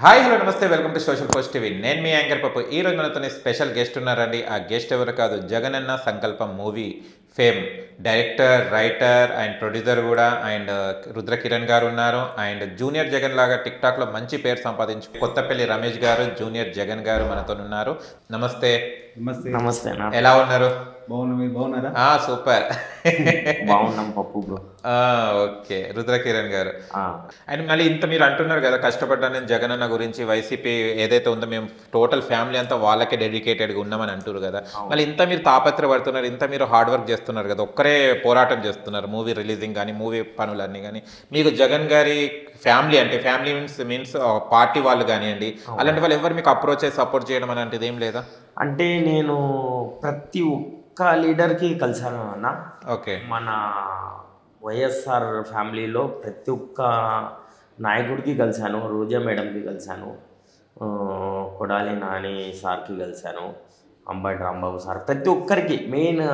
Hi hello నమస్తే welcome to social post TV నేను మీ యాంకర్ పప్పు ఈ రోజు మనతో స్పెషల్ గెస్ట్ ఉన్నారండి ఆ గెస్ట్ ఎవరు కాదు Jagananna Sankalpam movie fame director writer and producer కూడా అండ్ రుద్ర కిరణ్ గారు ఉన్నారు అండ్ జూనియర్ జగన్ లాగా టిక్ టాక్ లో మంచి పేరు సంపాదించు కొత్తపల్లి రమేష్ గారు జూనియర్ జగన్ గారు మనతో ఉన్నారు నమస్తే నమస్తే నమస్తే అన్న ఎలా ఉన్నారు బాగున్నా మీరు బాగున్నారా ఆ సూపర్ బాగున్నాం పప్పు బ్రో ఓకే రుద్ర కిరణ్ గారు ఆ, అండ్ మళ్ళీ ఇంత మీరు అంటున్నారు కదా కష్టపడ్డాను నేను జగనన్న గురించి వైసీపీ ఏదైతే ఉందో మేము టోటల్ ఫ్యామిలీ అంతా వాళ్ళకే డెడికేటెడ్గా ఉన్నామని అంటారు కదా మళ్ళీ ఇంత మీరు తాపత్రపడుతున్నారు ఇంత మీరు హార్డ్ వర్క్ చేస్తున్నారు కదా ఒక్కరే పోరాటం చేస్తున్నారు మూవీ రిలీజింగ్ కానీ మూవీ పనులన్నీ కానీ మీకు జగన్ గారి ఫ్యామిలీ అంటే ఫ్యామిలీ మీన్స్ మీన్స్ పార్టీ వాళ్ళు కానివ్వండి అలాంటి వాళ్ళు ఎవరు మీకు అప్రోచ్ చేసి సపోర్ట్ చేయడం అలాంటిది ఏం లేదా అంటే నేను ప్రతి ఒక్క లీడర్కి కలిసాను అన్న ఓకే మన వైఎస్ఆర్ ఫ్యామిలీలో ప్రతి ఒక్క నాయకుడికి కలిశాను రోజా మేడంకి కలిశాను ఆ, కొడాలి నాని సార్కి కలిశాను అంబటి రాంబాబు సార్ ప్రతి ఒక్కరికి మెయిన్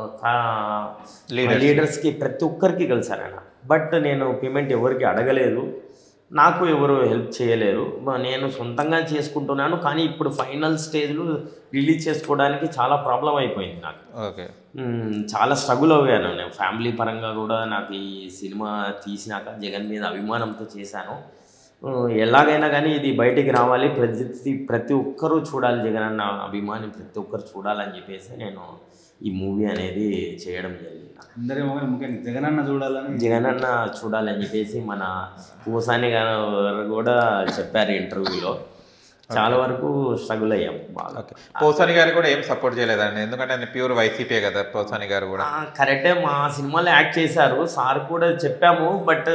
Leaders. లీడర్స్కి ప్రతి ఒక్కరికి కలిశాను ఆయన బట్ నేను పేమెంట్ ఎవరికి అడగలేదు నాకు ఎవరు హెల్ప్ చేయలేరు మ- నేను సొంతంగా చేసుకుంటున్నాను కానీ ఇప్పుడు ఫైనల్ స్టేజ్లో రిలీజ్ చేసుకోవడానికి చాలా ప్రాబ్లం అయిపోయింది నాకు ఓకే మ్మ్, చాలా స్ట్రగుల్ అయ్యాను నేను ఫ్యామిలీ పరంగా కూడా నాకు ఈ సినిమా తీసినాక జగన్ మీద అభిమానంతో చేశాను ఆ, ఎలాగైనా కానీ ఇది బయటికి రావాలి ప్రతి ప్రతి ఒక్కరూ చూడాలి జగన్ అన్న అభిమాని ప్రతి ఒక్కరు చూడాలని చెప్పేసి నేను ఈ మూవీ అనేది చేయడం జరిగింది అందరి మొగలు ముఖ్యంగా జగనన్న చూడాలని జగన్ అన్న చూడాలని చెప్పేసి మన పూసాని గారు కూడా చెప్పారు ఇంటర్వ్యూలో చాలా వరకు స్ట్రగుల్ అయ్యాం బాగా ఓకే పోసాని గారు కూడా ఏం సపోర్ట్ చేయలేదండి ఎందుకంటే ఆయన ప్యూర్ వైసీపీ కదా పోసాని గారు కూడా ఆ, కరెక్టే మా సినిమాలో యాక్ట్ చేశారు సార్ కూడా చెప్పాము బట్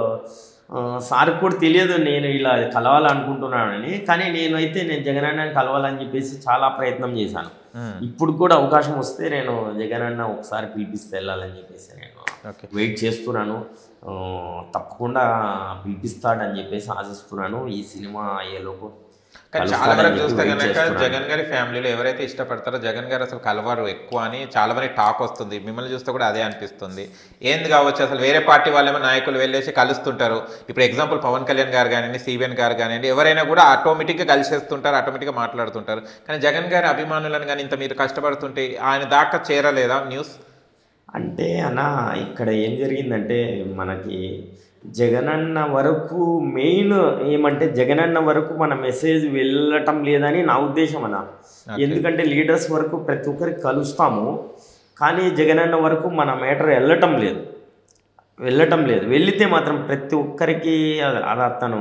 ఆ, సార్ కూడా తెలియదు నేను ఇలా కలవాలనుకుంటున్నానని కానీ నేనైతే నేను జగనన్న కలవాలని చెప్పేసి చాలా ప్రయత్నం చేశాను మ్మ్. ఇప్పుడు కూడా అవకాశం వస్తే నేను జగనన్న ఒకసారి పిలిపిస్తే వెళ్ళాలని చెప్పేసి నేను ఓకే వెయిట్ చేస్తున్నాను ఆ, తప్పకుండా పిలిపిస్తాడని చెప్పేసి ఆశిస్తున్నాను ఈ సినిమా అయ్యేలోపు కానీ చాలా కలుస్తాడని వరకు చెప్పి చూస్తే wait కనుక చేస్తున్నాను. జగన్ గారి ఫ్యామిలీలో ఎవరైతే ఇష్టపడతారో జగన్ గారు అసలు కలవారు ఎక్కువ అని చాలా మంది టాక్ వస్తుంది మిమ్మల్ని చూస్తే కూడా అదే అనిపిస్తుంది ఏంది కావచ్చు అసలు వేరే పార్టీ వాళ్ళేమో నాయకులు వెళ్ళేసి కలుస్తుంటారు ఇప్పుడు ఎగ్జాంపుల్ పవన్ కళ్యాణ్ గారు కానివ్వండి సిబిఎన్ గారు కానివ్వండి ఎవరైనా కూడా ఆటోమేటిక్గా కలిసేస్తుంటారు ఆటోమేటిక్గా మాట్లాడుతుంటారు కానీ జగన్ గారి అభిమానులను కానీ ఇంత మీరు కష్టపడుతుంటే ఆయన దాకా చేరలేదా న్యూస్ అంటే అన్న ఇక్కడ ఏం జరిగిందంటే మనకి జగనన్న వరకు మెయిన్ ఏమంటే జగనన్న వరకు మన మెసేజ్ వెళ్ళటం లేదని నా ఉద్దేశం అన్న ఎందుకంటే లీడర్స్ వరకు ప్రతి ఒక్కరికి కలుస్తాము కానీ జగనన్న వరకు మన మేటర్ వెళ్ళటం లేదు వెళ్ళటం లేదు వెళితే మాత్రం ప్రతి ఒక్కరికి అది అది అతను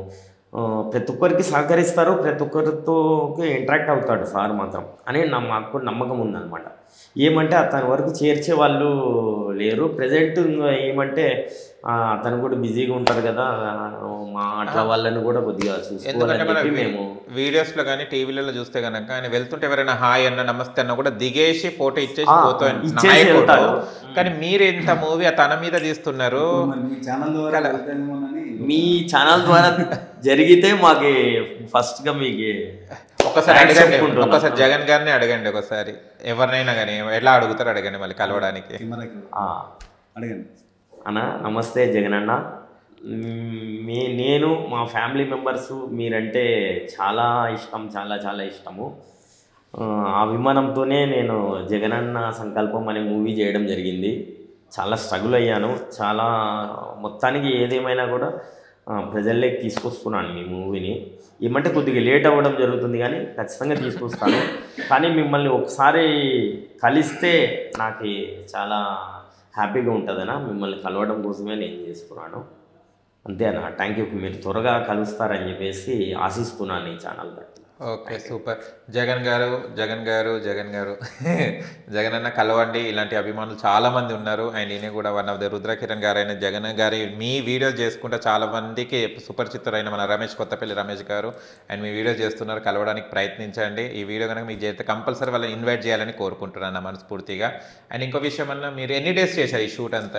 ఆ, ప్రతి ఒక్కరికి సహకరిస్తారు ప్రతి ఒక్కరితో ఇంటరాక్ట్ అవుతాడు సార్ మాత్రం అని నా మాకు కూడా నమ్మకం ఉందన్నమాట ఏమంటే అతని వరకు చేర్చే వాళ్ళు లేరు ప్రజెంట్ ఏమంటే ఆ, అతను కూడా బిజీగా ఉంటారు కదా ఆ, మా అట్లా వాళ్ళని కూడా కొద్దిగా ఎందుకంటే చూసుకోవాలని మన చెప్పి మేము వీడియోస్ లో కానీ టీవీలలో చూస్తే కనుక ఆయన వెళ్తుంటే ఎవరైనా హాయ్ అన్న నమస్తే అన్న కూడా దిగేసి ఫోటో ఇచ్చేసి ఆ, పోతాడు ఇచ్చేసి నాయకుడు. వెళ్తాడు. కానీ మీరు ఎంత మూవీ తన మీద తీస్తున్నారు మరి మీ ఛానల్ ద్వారా వెళ్తానేమోనని మీ ఛానల్ ద్వారా జరిగితే మాకు ఫస్ట్గా మీకు ఒకసారి Thanks అడగండి చెప్పుకుంటున్నా. ఒకసారి జగన్ గారిని అడగండి ఒకసారి ఎవరినైనా కానీ ఎలా అడుగుతారు అడగండి మళ్ళీ కలవడానికి కెమెరాకి ఆ, అడగండి అన్న నమస్తే జగన్ అన్న మ్మ్, మీ నేను మా ఫ్యామిలీ మెంబర్స్ మీరంటే చాలా ఇష్టం చాలా చాలా ఇష్టము ఆ, ఆ అభిమానంతోనే నేను జగనన్న సంకల్పం అనే మూవీ చేయడం జరిగింది చాలా స్ట్రగుల్ అయ్యాను చాలా మొత్తానికి ఏదేమైనా కూడా ఆ, ప్రజల్లోకి తీసుకొస్తున్నాను మీ మూవీని ఏమంటే కొద్దిగా లేట్ అవ్వడం జరుగుతుంది కానీ ఖచ్చితంగా తీసుకొస్తాను కానీ మిమ్మల్ని ఒకసారి కలిస్తే నాకు చాలా హ్యాపీగా ఉంటుందనా మిమ్మల్ని కలవడం కోసమే నేను చేసుకున్నాను అంతే అన్న థ్యాంక్ యూ మీరు త్వరగా కలుస్తారని చెప్పేసి ఆశిస్తున్నాను ఈ ఛానల్ బట్టి ఓకే సూపర్ జగన్ గారు జగన్ గారు జగన్ గారు జగన్ అన్న కలవండి ఇలాంటి అభిమానులు చాలా మంది ఉన్నారు అండ్ ఈయన కూడా వన్ ఆఫ్ ద రుద్రకిరణ్ గారు అయిన జగన్ గారి మీ వీడియోస్ చేసుకుంటే చాలా మందికి సుపరిచితులైన మన రమేష్ కొత్తపల్లి రమేష్ గారు అండ్ మీ వీడియో చేస్తున్నారు కలవడానికి ప్రయత్నించండి ఈ వీడియో కనుక మీకు చేస్తే కంపల్సరీ వాళ్ళని ఇన్వైట్ చేయాలని కోరుకుంటున్నాను మనస్ఫూర్తిగా అండ్ ఇంకో విషయం అన్న మీరు ఎన్ని డేస్ చేశారు ఈ షూట్ అంతా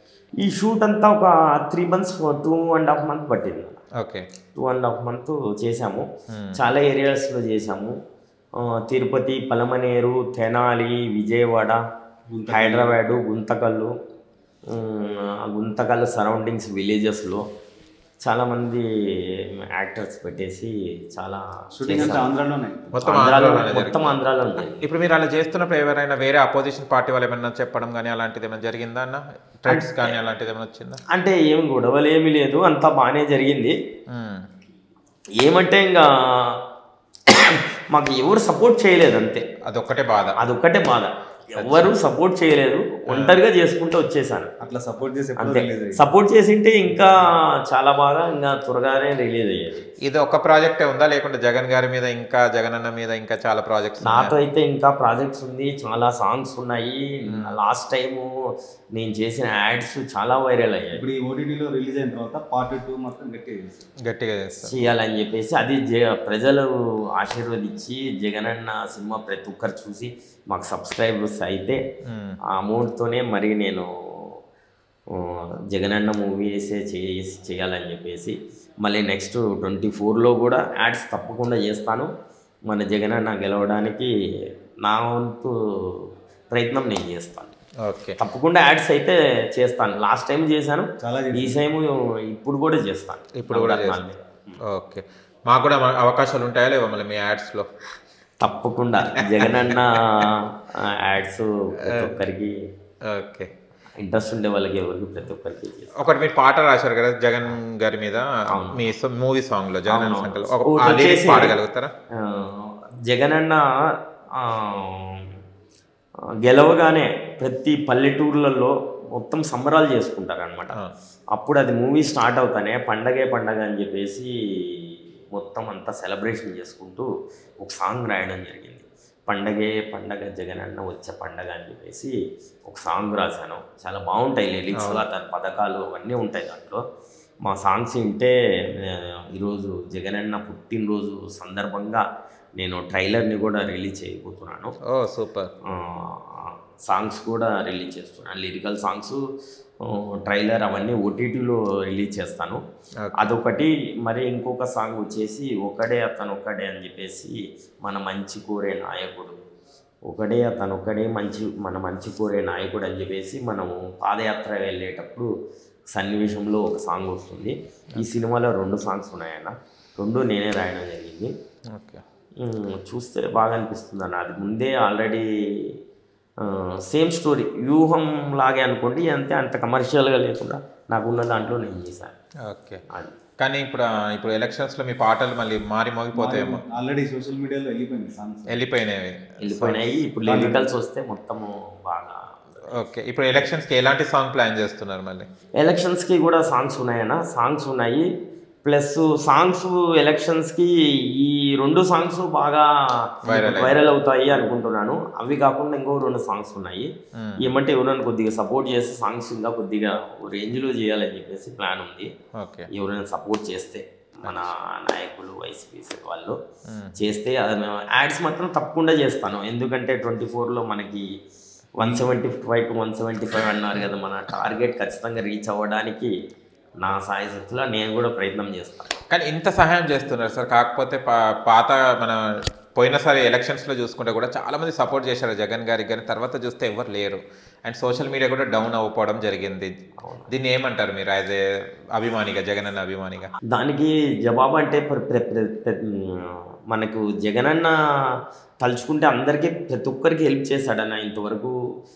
ఈ షూట్ అంతా ఒక three months two and half month పట్టింది okay two and half month చేశాము చాలా ఏరియాస్లో చేశాము ఆ, తిరుపతి పలమనేరు తెనాలి విజయవాడ హైదరాబాదు గుంతకల్లు ఉమ్, ఆ గుంతకల్లు సరౌండింగ్స్ విలేజెస్లో చాలామంది యాక్టర్స్ పెట్టేసి చాలా షూటింగ్ అంతా ఆంధ్రాలోనే మొత్తం ఆంధ్రాలో ఆంధ్రాలోనే మొత్తం ఆంధ్రాలో ఉంది ఇప్పుడు మీరు అలా చేస్తున్నప్పుడు ఎవరైనా వేరే అపోజిషన్ పార్టీ వాళ్ళు ఏమైనా చెప్పడం కానీ అలాంటిది ఏమైనా జరిగిందా అన్న థ్రెడ్స్ కానీ అలాంటిది ఏమైనా వచ్చిందా అంటే ఏం గొడవలు ఏమీ లేదు అంతా బాగానే జరిగింది మ్మ్. ఏమంటే ఇంకా మాకు ఎవరు సపోర్ట్ చేయలేదు అంతే అదొక్కటే బాధ అదొక్కటే బాధ ఎవరు సపోర్ట్ చేయలేదు ఒంటరిగా చేసుకుంటూ వచ్చేసాను అట్లా సపోర్ట్ చేసి ఎప్పుడు అంతే రిలీజ్ అయ్యింది సపోర్ట్ చేసింటే ఇంకా చాలా బాగా ఇంకా త్వరగానే రిలీజ్ అయ్యేది ఇది ఒక ప్రాజెక్టే ఉందా లేకుంటే జగన్ గారి మీద ఇంకా జగన్ అన్న మీద ఇంకా చాలా ప్రాజెక్ట్స్ నాతో అయితే ఇంకా ప్రాజెక్ట్స్ ఉంది చాలా సాంగ్స్ ఉన్నాయి లాస్ట్ టైము నేను చేసిన యాడ్స్ చాలా వైరల్ అయ్యాయి ఇప్పుడు ఈ ఓటీటీలో రిలీజ్ అయిన తర్వాత పార్ట్ టూ మొత్తం గట్టిగా చేస్తారు గట్టిగా చేస్తారు చేయాలని చెప్పేసి అది జ ప్రజలు ఆశీర్వదించి జగనన్న సినిమా ప్రతి ఒక్కరు చూసి మాకు సబ్స్క్రైబర్స్ అయితే మ్మ్. ఆ అమౌంట్తోనే మరి నేను ఆ, జగనన్న మూవీసే చేసి చేయాలని చెప్పేసి మళ్ళీ నెక్స్ట్ ట్వంటీ ఫోర్లో కూడా యాడ్స్ తప్పకుండా చేస్తాను మన జగనన్న గెలవడానికి నా వంతు ప్రయత్నం నేను చేస్తాను ఓకే తప్పకుండా యాడ్స్ అయితే చేస్తాను లాస్ట్ టైం చేశాను చాలా ఈ టైం ఇప్పుడు కూడా చేస్తాను ఇప్పుడు కూడా నవరత్నాల చేస్తారు మీద. ఓకే మాకు కూడా మ- అవకాశాలు ఉంటాయా లేవా మళ్ళీ మీ యాడ్స్లో తప్పకుండా జగనన్న యాడ్స్ ప్రతి ఒక్కరికి ఓకే ఇంట్రెస్ట్ ఉండే వాళ్ళకి ఎవరికి ప్రతి ఒక్కరికి చేస్తాను ఒకటి మీరు పాట రాశారు కదా జగన్ గారి మీద మీ మూవీ సాంగ్ లో జగన్ అన్న సంకల్ ఒక ఆ ఒకటి lyrics వచ్చేసి- పాడగలుగుతారా ఆ, జగనన్న ఆ, గెలవగానే ప్రతి పల్లెటూర్లలో మొత్తం సంబరాలు చేసుకుంటారు అనమాట ఆ. అప్పుడు అది మూవీ స్టార్ట్ అవుతానే పండగే పండగ అని చెప్పేసి మొత్తం అంతా సెలబ్రేషన్ చేసుకుంటూ ఒక సాంగ్ రాయడం జరిగింది పండగే పండగ జగనన్న వచ్చే పండగ అని చెప్పేసి ఒక సాంగ్ రాశాను చాలా బాగుంటాయి లిరిక్స్ దాని పథకాలు అవన్నీ ఉంటాయి దాంట్లో మా సాంగ్స్ వింటే ఆ, ఈరోజు జగనన్న పుట్టినరోజు సందర్భంగా నేను ట్రైలర్ని కూడా రిలీజ్ చేయబోతున్నాను ఓ సూపర్ సాంగ్స్ కూడా రిలీజ్ చేస్తున్నాను లిరికల్ సాంగ్స్ ట్రైలర్ అవన్నీ ఓటీటీలో రిలీజ్ చేస్తాను Okay. అదొకటి మరి ఇంకొక సాంగ్ వచ్చేసి ఒకడే అతను ఒక్కడే అని చెప్పేసి మన మంచి కోరే నాయకుడు ఒకడే అతను ఒక్కడే మంచి మన మంచి కోరే నాయకుడు అని చెప్పేసి మనము పాదయాత్ర వెళ్ళేటప్పుడు సన్నివేశంలో ఒక సాంగ్ వస్తుంది ఈ సినిమాలో రెండు సాంగ్స్ ఉన్నాయన్న రెండు నేనే రాయడం జరిగింది ఓకే మ్మ్. చూస్తే బాగా అనిపిస్తుంది అన్న అది ముందే ఆల్రెడీ సేమ్ స్టోరీ వ్యూహం లాగే అనుకోండి అంతే అంత కమర్షియల్గా లేకుండా నాకున్న దాంట్లో నేను చేశాను ఓకే అది కానీ ఇప్పుడు ఆ, ఇప్పుడు ఎలక్షన్స్ లో మీ పాటలు మళ్ళీ మారి మోగిపోతాయేమో ఆల్రెడీ సోషల్ మీడియాలో వెళ్ళిపోయింది సాంగ్స్ వెళ్ళిపోయినవి వెళ్ళిపోయినాయి ఇప్పుడు లిరికల్స్ వస్తే మొత్తము బాగా ఓకే ఇప్పుడు ఎలక్షన్స్ కి ఎలాంటి సాంగ్ ప్లాన్ చేస్తున్నారు మళ్ళీ ఎలక్షన్స్కి కూడా సాంగ్స్ ఉన్నాయన్న సాంగ్స్ ఉన్నాయి ప్లస్ సాంగ్స్ ఎలక్షన్స్కి ఈ రెండు సాంగ్స్ బాగా Viral వైరల్ అవుతాయి అనుకుంటున్నాను అవి కాకుండా ఇంకో రెండు సాంగ్స్ ఉన్నాయి Hmm. ఏమంటే ఎవరైనా కొద్దిగా సపోర్ట్ చేస్తే సాంగ్స్ ఇంకా కొద్దిగా రేంజ్లో చేయాలని చెప్పేసి ప్లాన్ ఉంది ఓకే ఎవరైనా సపోర్ట్ చేస్తే మన నాయకులు వైసీపీ వాళ్ళు చేస్తే అది మేము యాడ్స్ మాత్రం తప్పకుండా చేస్తాను ఎందుకంటే ట్వంటీ ఫోర్లో మనకి one seventy five to one seventy five అన్నారు కదా మన టార్గెట్ ఖచ్చితంగా రీచ్ అవ్వడానికి నా సాయశక్తిలో నేను కూడా ప్రయత్నం చేస్తాను కానీ ఇంత సహాయం చేస్తున్నారు సార్ కాకపోతే పా- పాత మన పోయినసారి ఎలక్షన్స్లో చూసుకుంటే కూడా చాలా మంది సపోర్ట్ చేశారు జగన్ గారికి కానీ తర్వాత చూస్తే ఎవరు లేరు అండ్ సోషల్ మీడియా కూడా డౌన్ అవ్వకపోవడం జరిగింది దీన్ని ఏమంటారు మీరు యాజ్ ఏ అభిమానిగా జగన్ అన్న అభిమానిగా దానికి జవాబు అంటే ప్ర- ప్ర- ప్ర- ప్ర- మనకు జగనన్న తలుచుకుంటే అందరికీ ప్రతి ఒక్కరికి హెల్ప్ చేశాడన్న ఇంతవరకు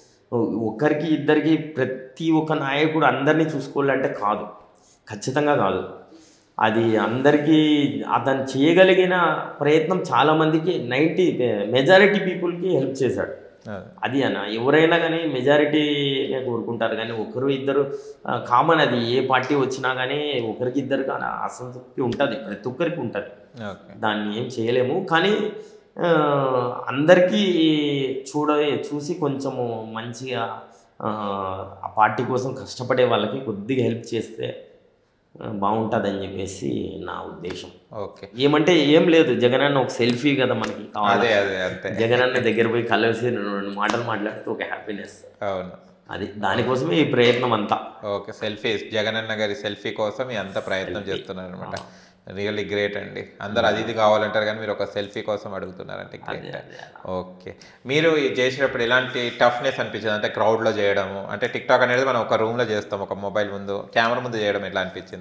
ఒక్కరికి ఇద్దరికి ప్రతి ఒక్క నాయకుడు అందరినీ చూసుకోవాలంటే కాదు ఖచ్చితంగా కాదు అది అందరికీ అతను చేయగలిగిన ప్రయత్నం చాలామందికి నైంటీ మెజారిటీ పీపుల్కి హెల్ప్ చేశాడు అది అన్న ఎవరైనా కానీ మెజారిటీనే కోరుకుంటారు కానీ ఒకరు ఇద్దరు కామన్ అది ఏ పార్టీ వచ్చినా కానీ ఒకరికి ఇద్దరు కానీ అసంతృప్తి ఉంటుంది ప్రతి ఒక్కరికి ఉంటుంది ఓకే దాన్ని ఏం చేయలేము కానీ ఆ, అందరికీ చూడ చూసి కొంచెము మంచిగా ఆ, ఆ పార్టీ కోసం కష్టపడే వాళ్ళకి కొద్దిగా హెల్ప్ చేస్తే ఆ, బాగుంటుందని చెప్పేసి నా ఉద్దేశం ఓకే ఏమంటే ఏం లేదు జగనన్న ఒక సెల్ఫీ కదా మనకి కావాలి అదే అదే అంతే జగనన్న దగ్గర పోయి కలిసి రెండు రెండు మాటలు మాట్లాడితే ఒక హ్యాపీనెస్ అవును అది దానికోసమే ఈ ప్రయత్నం అంతా ఓకే సెల్ఫీ జగన్ అన్న గారి సెల్ఫీ కోసం మీ అంత ప్రయత్నం చేస్తున్నారు అనమాట రియల్లీ గ్రేట్ అండి అందరు అది ఇది కావాలంటారు కానీ మీరు ఒక సెల్ఫీ కోసం అడుగుతున్నారంటే గ్రేట్ ఓకే మీరు ఇది చేసేటప్పుడు ఎలాంటి టఫ్నెస్ అనిపించింది అంటే crowd లో చేయడము అంటే టిక్ టాక్ అనేది మనం ఒక room లో చేస్తాం ఒక మొబైల్ ముందు కెమెరా ముందు చేయడం ఎట్లా అనిపించింది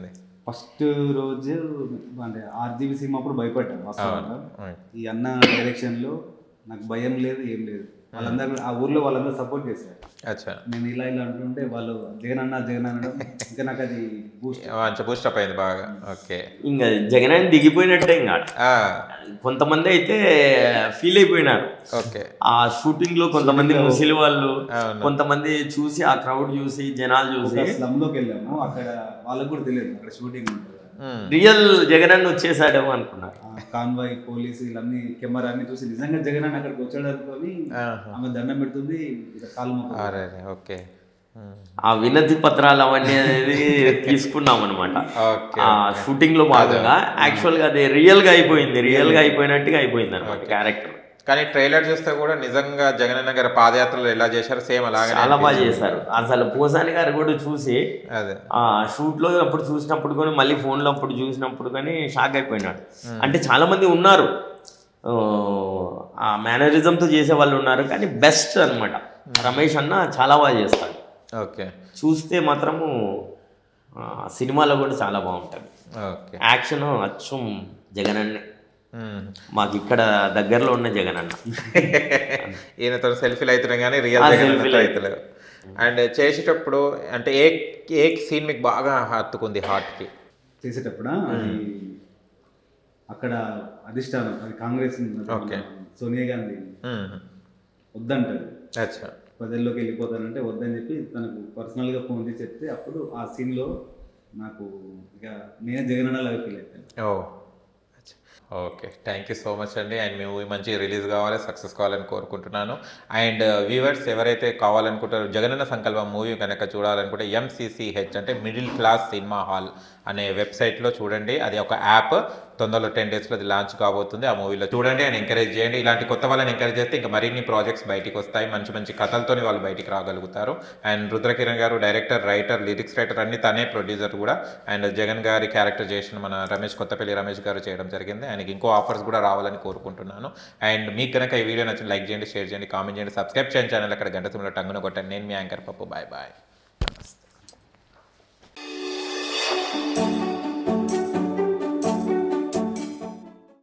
ఫస్ట్ రోజు అంటే ఆర్జీబీ సినిమా అప్పుడు భయపడ్డాను వాస్తవంగా అవును. ఈ అన్న డైరెక్షన్ లో నాకు భయం లేదు ఏం లేదు వాళ్ళందరూ ఆ ఊర్లో వాళ్ళందరూ సపోర్ట్ చేశారు అచ్చా నేను ఇలా ఇలా అంటుంటే వాళ్ళు జగన్ అన్న జగన్ అనడం ఇంకా నాకు అది బూస్ట్ మంచి బూస్టప్ అయింది బాగా ఓకే ఇంకా జగన్ అని దిగిపోయినట్టే ఇంకా ఆ, కొంతమంది అయితే ఫీల్ అయిపోయినారు ఓకే ఆ షూటింగ్ లో కొంతమంది ముసలి వాళ్ళు అవును. కొంతమంది చూసి ఆ క్రౌడ్ చూసి జనాలు చూసి స్లమ్ లోకి వెళ్ళాము అక్కడ వాళ్ళకు కూడా తెలియదు అక్కడ షూటింగ్ ఉంటుంది ఉమ్, రియల్ జగన్ అన్న వచ్చేసాడేమో అనుకున్నారు కాన్వాయ్ పోలీసు వీళ్ళన్నీ కెమెరా అన్ని చూసి నిజంగా జగన్ అన్న అక్కడికి వచ్చాడు అనుకొని ఆహా. ఆమె దండం పెడుతుంది ఇలా కాలు మొక్కుతుంది. అరే ఓకే ఉమ్, ఆ వినతి పత్రాలు అవన్నీ అనేది తీసుకున్నాం అనమాట ఓకే ఆ షూటింగ్ లో భాగంగా యాక్చువల్ గా అది రియల్ గా అయిపోయింది రియల్ గా అయిపోయినట్టుగా అయిపోయింది అనమాట క్యారెక్టర్ కానీ ట్రైలర్ చూస్తే కూడా నిజంగా జగనన్న గారి పాదయాత్రలు ఎలా చేశారో సేమ్ అలాగే చాలా బాగా చేశారు అసలు పోసాని గారు కూడా చూసి అదే ఆ షూట్ లో అప్పుడు చూసినప్పుడు కానీ మళ్ళీ ఫోన్ లో అప్పుడు చూసినప్పుడు కానీ షాక్ అయిపోయినాడు అంటే చాలా మంది ఉన్నారు ఆ, ఆ మేనరిజంతో చేసే వాళ్ళు ఉన్నారు కానీ బెస్ట్ అన్నమాట రమేష్ అన్న చాలా బాగా చేస్తాడు ఓకే చూస్తే మాత్రము ఆ, సినిమాలో కూడా చాలా బాగుంటుంది ఓకే యాక్షన్ అచ్చం జగన్ అన్నే ఉమ్. మాకు ఇక్కడ దగ్గరలో ఉన్న జగన్ అన్న ఈయనతో సెల్ఫీలు అవుతున్నాయి కానీ రియల్ ఆ, జగన్ selfie లు అవుతలేవు అండ్ చేసేటప్పుడు అంటే ఏ ఏ సీన్ మీకు బాగా హత్తుకుంది హార్ట్కి చేసేటప్పుడు అది అక్కడ అధిష్టానం అది కాంగ్రెస్ ఉన్నది. ఓకే. సోనియా గాంధీ వద్దంటది అచ్చా ప్రజల్లోకి వెళ్ళిపోతానంటే వద్దని చెప్పి తనకు పర్సనల్గా ఫోన్ చేసి చెప్తే అప్పుడు ఆ సీన్లో నాకు ఇక నేనే జగన్ లాగా ఫీల్ అవుతాను ఓ అచ్చా. Okay thank you so much అండి అండ్ మీ మూవీ మంచి రిలీజ్ కావాలి సక్సెస్ కావాలని కోరుకుంటున్నాను అండ్ వ్యూవర్స్ ఎవరైతే కావాలనుకుంటారో జగనన్న సంకల్పం మూవీ కనుక చూడాలనుకుంటే ఎంసీసీహెచ్ అంటే మిడిల్ క్లాస్ సినిమా హాల్ అనే వెబ్సైట్లో చూడండి అది ఒక యాప్ తొందరలో టెన్ డేస్లో అది లాంచ్ కాబోతుంది ఆ మూవీలో చూడండి అండ్ ఎంకరేజ్ చేయండి ఇలాంటి కొత్త వాళ్ళని ఎంకరేజ్ చేస్తే ఇంకా మరిన్ని ప్రాజెక్ట్స్ బయటికి వస్తాయి మంచి మంచి కథలతోని వాళ్ళు బయటికి రాగలుగుతారు అండ్ రుద్రకిరణ్ గారు డైరెక్టర్ రైటర్ లిరిక్స్ రైటర్ అన్ని తనే ప్రొడ్యూసర్ కూడా అండ్ జగన్ గారి క్యారెక్టర్ చేసిన మన రమేష్ కొత్తపల్లి రమేష్ గారు చేయడం జరిగింది ఆయనకి ఇంకో ఆఫర్స్ కూడా రావాలని కోరుకుంటున్నాను అండ్ మీకు కనుక ఈ వీడియో నచ్చిన లైక్ చేయండి షేర్ చేయండి కామెంట్ చేయండి సబ్స్క్రైబ్ చేయండి ఛానల్ అక్కడ గంట సిమ్లో టంగున కొట్టండి నేను మీ యాంకర్ పప్పు బాయ్ బాయ్